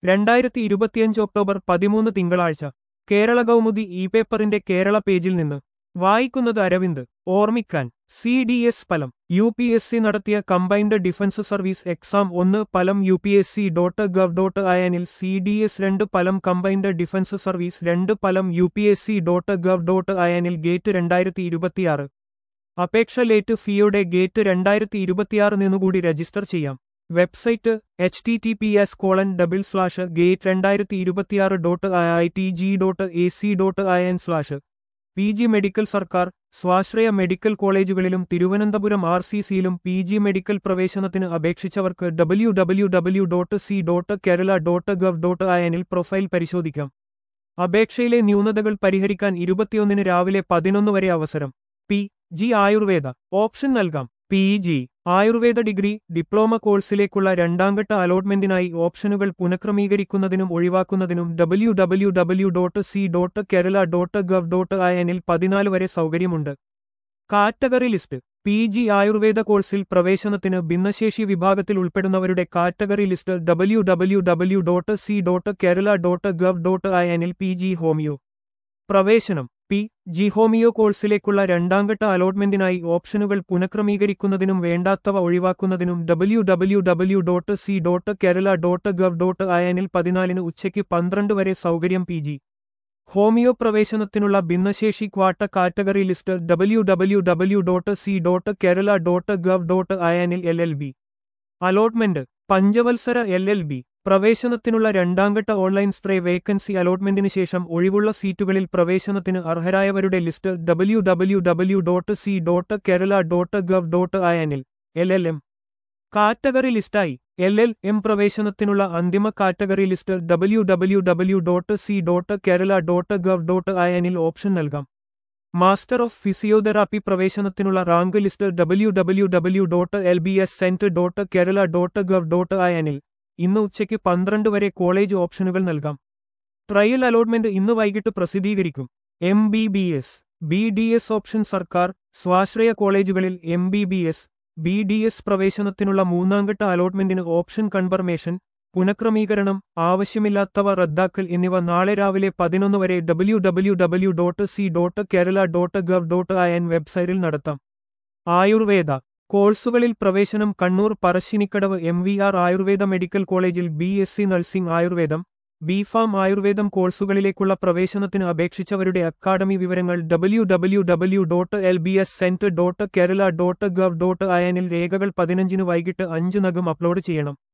രണ്ടായിരത്തി ഇരുപത്തിയഞ്ച് ഒക്ടോബർ പതിമൂന്ന് തിങ്കളാഴ്ച കേരള കൗമുദി ഇ പേപ്പറിന്റെ കേരള പേജിൽ നിന്ന് വായിക്കുന്നത് അരവിന്ദ് ഓർമ്മിക്കാൻ സി ഡി എസ് ഫലം യു പി എസ് സി നടത്തിയ കമ്പൈൻഡ് ഡിഫൻസ് സർവീസ് എക്സാം ഒന്ന് ഫലം U P S C dot gov dot അയനിൽ സി ഡി എസ് രണ്ട് ഫലം കമ്പൈൻഡ് ഡിഫൻസ് സർവീസ് രണ്ട് ഫലം U P S C dot gov dot അയനിൽ ഗേറ്റ് രണ്ടായിരത്തി ഇരുപത്തിയാറ് അപേക്ഷ ലേറ്റ് ഫീയുടെ ഗേറ്റ് രണ്ടായിരത്തി ഇരുപത്തിയാറ് നിന്നുകൂടി രജിസ്റ്റർ ചെയ്യാം website H T T P S colon double slash GATE രണ്ടായിരത്തി ഇരുപത്തിയാറ് dot I T G dot A C dot I N slash P G medical സർക്കാർ സ്വാശ്രയ മെഡിക്കൽ കോളേജുകളിലും തിരുവനന്തപുരം ആർ സി സിയിലും പി ജി മെഡിക്കൽ പ്രവേശനത്തിന് അപേക്ഷിച്ചവർക്ക് W W W dot C dot Kerala dot gov dot I എനിൽ profile പരിശോധിക്കാം അപേക്ഷയിലെ ന്യൂനതകൾ പരിഹരിക്കാൻ ഇരുപത്തിയൊന്നിന് രാവിലെ പതിനൊന്ന് വരെ അവസരം പി ജി ആയുർവേദ ഓപ്ഷൻ നൽകാം P G Ayurveda degree diploma കോഴ്സിലേക്കുള്ള രണ്ടാംഘട്ട അലോട്ട്മെന്റിനായി ഓപ്ഷനുകൾ പുനഃക്രമീകരിക്കുന്നതിനും ഒഴിവാക്കുന്നതിനും W W W dot C dot Kerala dot gov dot I എന്നിൽ പതിനാല് വരെ സൗകര്യമുണ്ട് category list P G Ayurveda കോഴ്സിൽ പ്രവേശനത്തിന് ഭിന്നശേഷി വിഭാഗത്തിൽ ഉൾപ്പെടുന്നവരുടെ category list W W W dot C dot Kerala dot gov dot I എന്നിൽ പി ജി ഹോമിയോ പ്രവേശനം പി ജി ഹോമിയോ കോഴ്സിലേക്കുള്ള രണ്ടാംഘട്ട അലോട്ട്മെന്റിനായി ഓപ്ഷനുകൾ പുനഃക്രമീകരിക്കുന്നതിനും വേണ്ടാത്തവ ഒഴിവാക്കുന്നതിനും W W W dot C dot Kerala dot gov dot I എന്നിൽ പതിനാലിന് ഉച്ചയ്ക്ക് പന്ത്രണ്ട് വരെ സൗകര്യം പി ജി ഹോമിയോ പ്രവേശനത്തിനുള്ള ഭിന്നശേഷി quota category list W W W dot C dot Kerala dot gov dot I എന്നിൽ എൽ എൽ ബി അലോട്ട്മെന്റ് പഞ്ചവത്സര എൽ എൽ ബി പ്രവേശനത്തിനുള്ള രണ്ടാംഘട്ട ഓൺലൈൻ സ്പ്രേ വേക്കൻസി അലോട്ട്മെന്റിന് ശേഷം ഒഴിവുള്ള സീറ്റുകളിൽ പ്രവേശനത്തിന് അർഹരായവരുടെ list W W W dot C dot Kerala dot gov dot I എന്നിൽ എൽ എൽ എം കാറ്റഗറി ലിസ്റ്റായി എൽ എൽ എം പ്രവേശനത്തിനുള്ള അന്തിമ category list W W W dot C dot Kerala dot gov dot I എന്നിൽ ഓപ്ഷൻ നൽകാം master of physiotherapy പ്രവേശനത്തിനുള്ള rank list W W W dot L B S cent dot Kerala dot gov dot I എന്നിൽ ഇന്ന് ഉച്ചയ്ക്ക് പന്ത്രണ്ട് വരെ college ഓപ്ഷനുകൾ നൽകാം ട്രയൽ അലോട്ട്മെന്റ് ഇന്ന് വൈകിട്ട് പ്രസിദ്ധീകരിക്കും M B B S B D S option സർക്കാർ സ്വാശ്രയ കോളേജുകളിൽ M B B S B D S പ്രവേശനത്തിനുള്ള മൂന്നാംഘട്ട അലോട്ട്മെന്റിന് ഓപ്ഷൻ കൺഫർമേഷൻ പുനഃക്രമീകരണം ആവശ്യമില്ലാത്തവ റദ്ദാക്കൽ എന്നിവ നാളെ രാവിലെ പതിനൊന്ന് വരെ W W W dot C dot Kerala dot gov dot I N വെബ്സൈറ്റിൽ നടത്താം ആയുർവേദ കോഴ്സുകളിൽ പ്രവേശനം Kannur Parassinikkadavu M V R Ayurveda medical കോളേജിൽ ബി എസ് സി നഴ്സിംഗ് ആയുർവേദം ബി ഫാം ആയുർവേദം കോഴ്സുകളിലേക്കുള്ള പ്രവേശനത്തിന് അപേക്ഷിച്ചവരുടെ അക്കാഡമി വിവരങ്ങൾ W W W dot L B S cent dot Kerala dot gov dot I എന്നിൽ രേഖകൾ പതിനഞ്ചിന് വൈകിട്ട് അഞ്ചിനകം അപ്ലോഡ് ചെയ്യണം